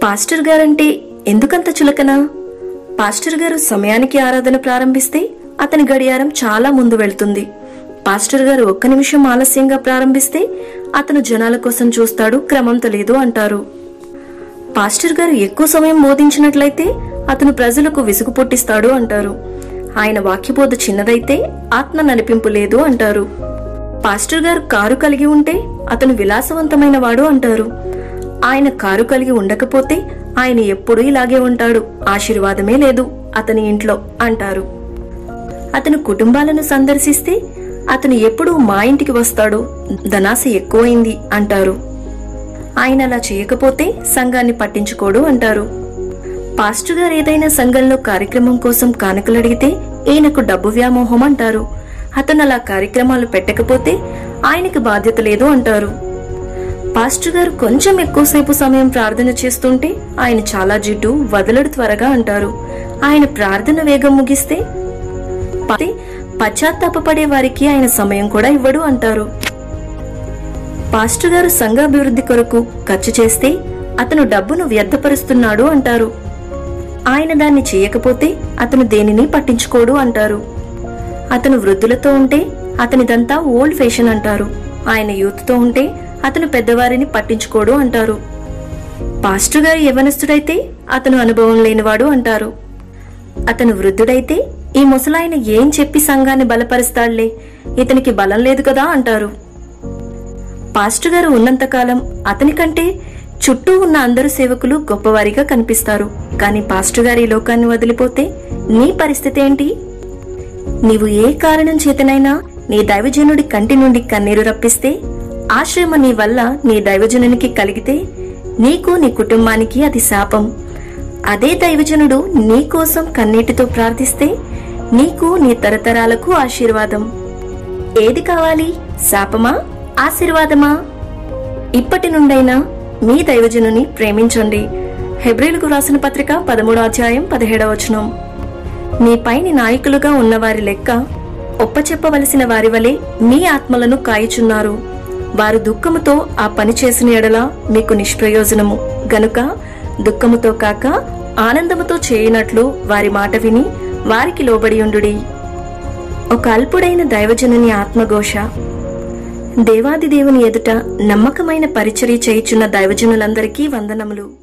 pastor guarantee ఎందుకంత చులకన pastor గారు సమయానికి ఆరాధన ప్రారంభిస్తే అతని గడియారం చాలా ముందు వెళ్తుంది పాస్టర్ గారు ఒక్క నిమిషం ఆలస్యంగా ప్రారంభిస్తే అతను జనాల కోసం చూస్తాడు క్రమం తెలియదు అంటారు పాస్టర్ గారు ఎక్కువ సమయం బోధించినట్లయితే అతను ప్రజలకు విసుగు పుట్టిస్తాడు అంటారు ఆయన వాక్యబోధ చిన్నదైతే ఆత్మ నడిపింపు లేదు అంటారు పాస్టర్ గారు కారు కలిగి ఉంటే అతను విలాసవంతమైన వాడు అంటారు ఆయన కారు కలిగి ఉండకపోతే ఆయన ఎప్పుడూ ఇలాగే ఉంటాడు ఆశీర్వాదమే లేదు అతని ఇంట్లో అంటారు అతను కుటుంబాలను సందర్శిస్తే అతను ఎప్పుడూ మా ఇంటికి వస్తాడు ధనాశ ఎక్కువైంది అంటారు ఆయన అలా చేయకపోతే సంఘాన్ని పట్టించుకోడు అంటారు పాస్టర్ గారు ఏదైనా సంఘంలో కార్యక్రమం కోసం కానుకలు అడిగితే ఈయనకు డబ్బు వ్యామోహం అంటారు అతను అలా కార్యక్రమాలు పెట్టకపోతే ఆయనకి బాధ్యత లేదు అంటారు పాస్టర్ గారు కొంచెం ఎక్కువసేపు సమయం ప్రార్థన చేస్తుంటే ఆయన చాలా జిడ్డు వదలడు త్వరగా అంటారు ఆయన ప్రార్థన వేగం ముగిస్తే ప- పశ్చాత్తాపపడే వారికి ఆయన సమయం కూడా ఇవ్వడు అంటారు పాస్టర్ గారు సంఘాభివృద్ధి కొరకు ఖర్చు చేస్తే అతను డబ్బును వ్యర్థపరుస్తున్నాడు అంటారు ఆయన దాన్ని చేయకపోతే అతను దేనిని పట్టించుకోడు అంటారు అతను వృద్ధులతో ఉంటే అతనిదంతా ఓల్డ్ ఫ్యాషన్ అంటారు ఆయన యూత్తో ఉంటే అతను పెద్దవారిని పట్టించుకోడు అంటారు పాస్టర్ గారు యవనస్తుడైతే అతను అనుభవం లేనివాడు అంటారు అతను వృద్ధుడైతే ఈ ముసలాయన ఏం చెప్పి సంఘాన్ని బలపరుస్తాడులే ఇతనికి బలం లేదు కదా అంటారు పాస్టర్ గారు ఉన్నంతకాలం అతని కంటే చుట్టూ ఉన్న అందరు సేవకులు గొప్పవారిగా కనిపిస్తారు కానీ పాస్టర్ గారు ఈ లోకాన్ని వదిలిపోతే నీ పరిస్థితి ఏంటి నీవు ఏ కారణం చేతనైనా నీ దైవజనుడి కంటి నుండి కన్నీరు రప్పిస్తే ఆ శ్రమ నీ వల్ల నీ దైవజనునికి కలిగితే నీకు నీ కుటుంబానికి అది శాపం అదే దైవజనుడు నీ కోసం కన్నీటితో ప్రార్థిస్తే నీకు నీ తరతరాలకు ఆశీర్వాదం ఏది కావాలి శాపమా ఆశీర్వాదమా ఇప్పటి నుండైనా మీ దైవజనుని ప్రేమించండి హెబ్రిలకు రాసిన పత్రిక పదమూడో అధ్యాయం పదిహేడవ వచనం మీ పైని నాయకులుగా ఉన్నవారి లెక్క ఒప్పచెప్పవలసిన వారి వలె మీ ఆత్మలను కాయుచున్నారు వారు దుఃఖముతో ఆ పని చేసిన ఎడల మీకు నిష్ప్రయోజనము గనుక దుఃఖముతో కాక ఆనందముతో చేయనట్లు వారి మాట విని వారికి లోబడి ఉండుడి ఒక అల్పుడైన దైవజనుని ఆత్మఘోష దేవాది దేవుని ఎదుట నమ్మకమైన పరిచర్య చేయుచున్న దైవజనులందరికీ వందనములు